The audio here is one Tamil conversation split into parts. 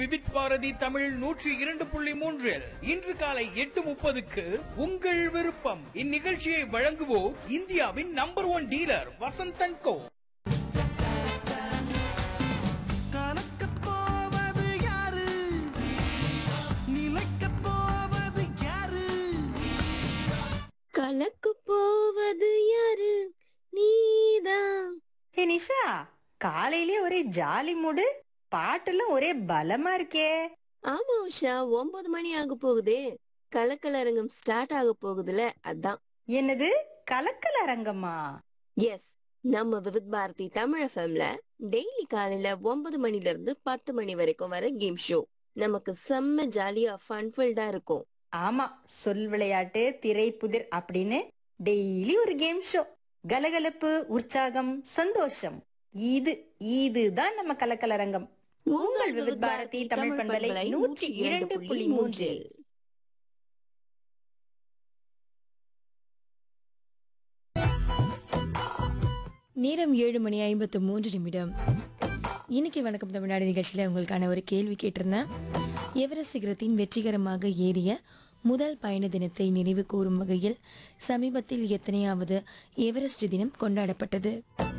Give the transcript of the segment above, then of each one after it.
விவித் பாரதி தமிழ் நூற்றி இரண்டு புள்ளி மூன்றில் இன்று காலை எட்டு முப்பதுக்கு உங்கள் விருப்பம் இந்நிகழ்ச்சியை வழங்குவோர் இந்தியாவின் number one dealer Vasanthan co கலக்கப் போவது யாரு நிலைக்கப் போவது யாரு கலக்கு போவது யாரு நீதான் ஏ நிஷா காலையிலே ஒரே ஜாலி மூடு பாட்டெல்லாம் ஒரே பலமா இருக்கே ஆமா உஷா ஒன்பது மணி ஆக போகுதே கலக்கலரங்கம் ஸ்டார்ட் ஆக போகுதுல அதான் என்னது கலக்கல் அரங்கமா எஸ் நம்ம விவித் பாரதி தமிழ் எஃப்எம்ல டெய்லி காலையில ஒன்பது மணில இருந்து பத்து மணி வரைக்கும் வர கேம் ஷோ நமக்கு செம்ம ஜாலியா ஃபன்ஃபில்டா இருக்கும் ஆமா சொல் விளையாட்டு திரை புதிர் அப்படின்னு டெய்லி ஒரு கேம் ஷோ கலகலப்பு உற்சாகம் சந்தோஷம் இது இதுதான் நம்ம கலக்கல் அரங்கம் உங்கள் விவித் பாரதி தமிழ் பண்பலை நூற்றி இரண்டு புள்ளி மூன்றில் நேரம் ஏழு மணி ஐம்பத்து மூன்று நிமிடம் இன்னைக்கு வணக்கம் தமிழ்நாடு நிகழ்ச்சியில் உங்களுக்கான ஒரு கேள்வி கேட்டிருந்தேன் எவரெஸ்ட் சிகரத்தின் வெற்றிகரமாக ஏறிய முதல் பயண தினத்தை நினைவு கூறும் வகையில் சமீபத்தில் எத்தனையாவது எவரெஸ்ட் தினம் கொண்டாடப்பட்டது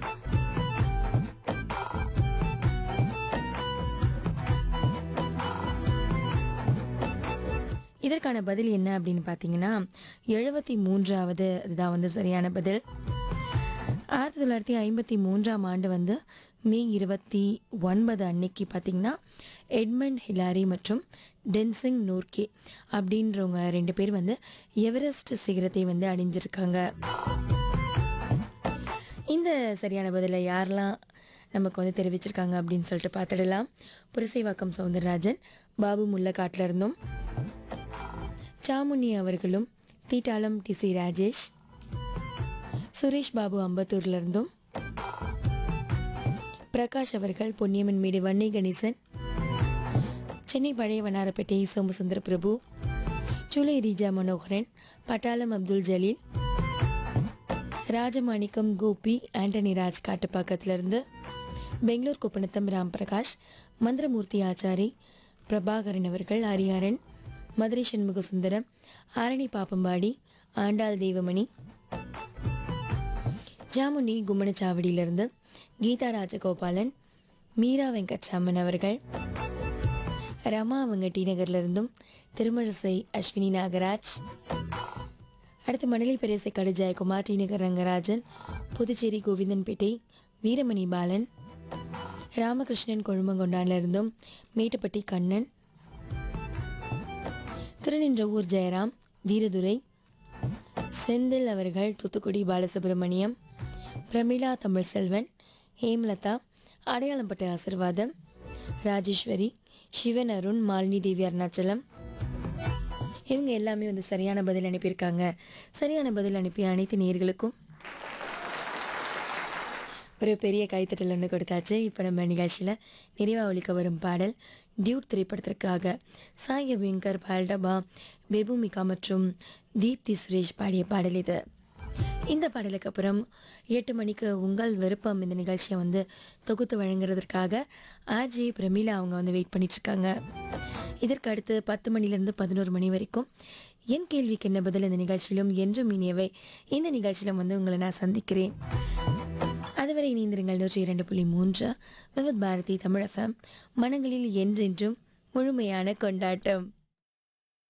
இதற்கான பதில் என்ன அப்படின்னு பார்த்தீங்கன்னா எழுபத்தி மூன்றாவது அதுதான் வந்து சரியான பதில் ஆயிரத்தி தொள்ளாயிரத்தி ஐம்பத்தி மூன்றாம் ஆண்டு வந்து மே இருபத்தி ஒன்பது அன்னைக்கு பார்த்தீங்கன்னா எட்மண்ட் ஹிலாரி மற்றும் டென்சிங் நோர்கே அப்படின்றவங்க ரெண்டு பேர் வந்து எவரெஸ்ட் சிகரத்தை வந்து அடைஞ்சிருக்காங்க இந்த சரியான பதிலை யாரெல்லாம் நமக்கு வந்து தெரிவிச்சிருக்காங்க அப்படின்னு சொல்லிட்டு பார்த்துடலாம் புரசைவாக்கம் சவுந்தரராஜன் பாபு முல்லக்காட்டில் இருந்தும் சாமுண்ணி அவர்களும் தீட்டாளம் டி சி ராஜேஷ் சுரேஷ் பாபு அம்பத்தூர்ல இருந்தும் பிரகாஷ் அவர்கள் பொன்னியம்மன் மீது வன்னி கணேசன் சென்னை பழைய வண்ணாரப்பேட்டை சோமசுந்தர பிரபு சுலை ரீஜா மனோகரன் பட்டாளம் அப்துல் ஜலீல் ராஜமாணிக்கம் கோபி ஆண்டனி ராஜ் காட்டுப்பாக்கத்திலிருந்து பெங்களூர் குப்பநத்தம் ராம் பிரகாஷ் மந்திரமூர்த்தி ஆச்சாரி பிரபாகரன் அவர்கள் ஹரிஹரன் மதுரை சண்முக சுந்தரம் ஆரணி பாப்பம்பாடி ஆண்டாள் தெய்வமணி ஜாமுனி கும்மனச்சாவடியிலிருந்து கீதா ராஜகோபாலன் மீரா வெங்கட்ராமன் அவர்கள் ரமா அவங்க டி நகர்ல இருந்தும் திருமழிசை அஸ்வினி நாகராஜ் அடுத்து மணலி பெரியசை கடு ஜெயக்குமார் டி நகர் ரங்கராஜன் புதுச்சேரி கோவிந்தன்பேட்டை வீரமணி பாலன் ராமகிருஷ்ணன் கொழுமங்கொண்டான்ல இருந்தும் மேட்டுப்பட்டி கண்ணன் திருநின்றவூர் ஜெயராம் வீரதுரை செந்தில் அவர்கள் தூத்துக்குடி பாலசுப்ரமணியம் பிரமிளா தமிழ் செல்வன் ஹேம்லதா அடையாளம்பட்ட ஆசிர்வாதம் ராஜேஸ்வரி சிவன் அருண் மாலினி தேவி அருணாச்சலம் இவங்க எல்லாமே வந்து சரியான பதில் அனுப்பியிருக்காங்க சரியான பதில் அனுப்பிய அனைத்து நேயர்களுக்கும் ஒரு பெரிய கைத்தட்டல் ஒன்று கொடுத்தாச்சு இப்போ நம்ம நிகழ்ச்சியில் நிறைவா ஒழிக்க வரும் பாடல் டியூட் திரைப்படத்திற்காக சாய் அபிங்கர் பால்டபா பெபுமிகா மற்றும் தீப்தி சுரேஷ் பாடிய பாடல் இது இந்த பாடலுக்கு அப்புறம் எட்டு மணிக்கு உங்கள் விருப்பம் இந்த நிகழ்ச்சியை வந்து தொகுத்து வழங்குறதற்காக ஆர்ஜே பிரமீளா அவங்க வந்து வெயிட் பண்ணிட்டு இருக்காங்க இதற்கு அடுத்து பத்து மணிலேருந்து பதினோரு மணி வரைக்கும் என் கேள்விக்கு என்ன பதில் இந்த நிகழ்ச்சியிலும் என்றும் இனியவை இந்த நிகழ்ச்சியிலும் வந்து உங்களை நான் சந்திக்கிறேன் அதுவரை இணைந்திருங்கள் நூற்றி இரண்டு புள்ளி மூன்று விவித் பாரதி தமிழ் எஃப்எம் மனங்களில் என்றென்றும் முழுமையான கொண்டாட்டம்